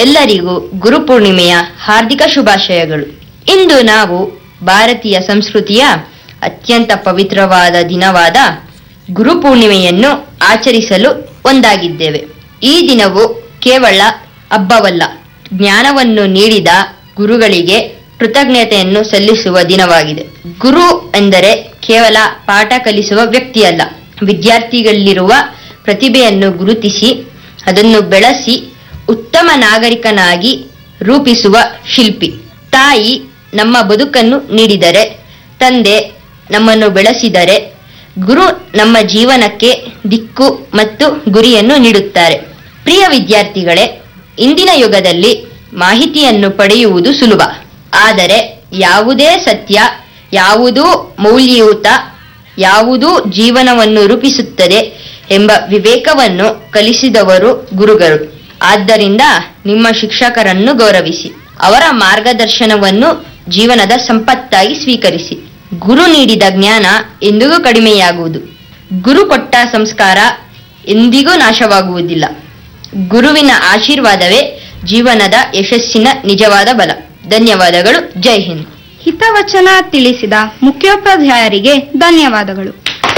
ಎಲ್ಲರಿಗೂ ಗುರುಪೂರ್ಣಿಮೆಯ ಹಾರ್ದಿಕ ಶುಭಾಶಯಗಳು ಇಂದು ನಾವು ಭಾರತೀಯ ಸಂಸ್ಕೃತಿಯ ಅತ್ಯಂತ ಪವಿತ್ರವಾದ ದಿನವಾದ ಗುರುಪೂರ್ಣಿಮೆಯನ್ನು ಆಚರಿಸಲು ಒಂದಾಗಿದ್ದೇವೆ ಈ ದಿನವು ಕೇವಲ ಹಬ್ಬವಲ್ಲ ಜ್ಞಾನವನ್ನು ನೀಡಿದ ಗುರುಗಳಿಗೆ ಕೃತಜ್ಞತೆಯನ್ನು ಸಲ್ಲಿಸುವ ದಿನವಾಗಿದೆ ಗುರು ಎಂದರೆ ಕೇವಲ ಪಾಠ ಕಲಿಸುವ ವ್ಯಕ್ತಿಯಲ್ಲ ವಿದ್ಯಾರ್ಥಿಗಳಲ್ಲಿರುವ ಪ್ರತಿಭೆಯನ್ನು ಗುರುತಿಸಿ ಅದನ್ನು ಬೆಳೆಸಿ ಉತ್ತಮ ನಾಗರಿಕನಾಗಿ ರೂಪಿಸುವ ಶಿಲ್ಪಿ ತಾಯಿ ನಮ್ಮ ಬದುಕನ್ನು ನೀಡಿದರೆ ತಂದೆ ನಮ್ಮನ್ನು ಬೆಳೆಸಿದರೆ ಗುರು ನಮ್ಮ ಜೀವನಕ್ಕೆ ದಿಕ್ಕು ಮತ್ತು ಗುರಿಯನ್ನು ನೀಡುತ್ತಾರೆ ಪ್ರಿಯ ವಿದ್ಯಾರ್ಥಿಗಳೇ ಇಂದಿನ ಯುಗದಲ್ಲಿ ಮಾಹಿತಿಯನ್ನು ಪಡೆಯುವುದು ಸುಲಭ ಆದರೆ ಯಾವುದೇ ಸತ್ಯ ಯಾವುದೂ ಮೌಲ್ಯಯುತ ಯಾವುದೂ ಜೀವನವನ್ನು ರೂಪಿಸುತ್ತದೆ ಎಂಬ ವಿವೇಕವನ್ನು ಕಲಿಸಿದವರು ಗುರುಗಳು ಆದ್ದರಿಂದ ನಿಮ್ಮ ಶಿಕ್ಷಕರನ್ನು ಗೌರವಿಸಿ ಅವರ ಮಾರ್ಗದರ್ಶನವನ್ನು ಜೀವನದ ಸಂಪತ್ತಾಗಿ ಸ್ವೀಕರಿಸಿ ಗುರು ನೀಡಿದ ಜ್ಞಾನ ಎಂದಿಗೂ ಕಡಿಮೆಯಾಗುವುದು ಗುರು ಕೊಟ್ಟ ಸಂಸ್ಕಾರ ಎಂದಿಗೂ ನಾಶವಾಗುವುದಿಲ್ಲ ಗುರುವಿನ ಆಶೀರ್ವಾದವೇ ಜೀವನದ ಯಶಸ್ಸಿನ ನಿಜವಾದ ಬಲ ಧನ್ಯವಾದಗಳು ಜೈ ಹಿಂದ್ ಹಿತವಚನ ತಿಳಿಸಿದ ಮುಖ್ಯೋಪಾಧ್ಯಾಯರಿಗೆ ಧನ್ಯವಾದಗಳು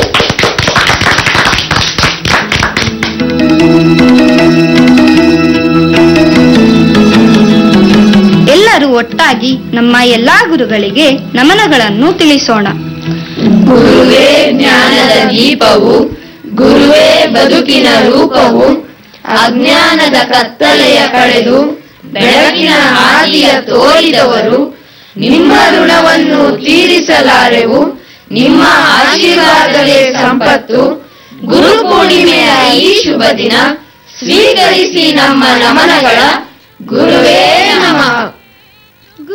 ಎಲ್ಲರೂ ಒಟ್ಟಾಗಿ ನಮ್ಮ ಎಲ್ಲಾ ಗುರುಗಳಿಗೆ ನಮನಗಳನ್ನು ತಿಳಿಸೋಣ ಗುರುವೇ ಜ್ಞಾನದ ದೀಪವು ಗುರುವೇ ಬದುಕಿನ ರೂಪವು ಅಜ್ಞಾನದ ಕತ್ತಲೆಯ ಕಳೆದು ಬೆಳಕಿನ ಹಾದಿಯ ತೋರಿದವರು ನಿಮ್ಮ ಋಣವನ್ನು ತೀರಿಸಲಾರೆವು ನಿಮ್ಮ ಆಶೀರ್ವಾದವೇ ಸಂಪತ್ತು ಗುರು ಪೂರ್ಣಿಮೆಯ ಈ ಶುಭ ದಿನ ಸ್ವೀಕರಿಸಿ ನಮ್ಮ ನಮನಗಳ ಗುರುವೇ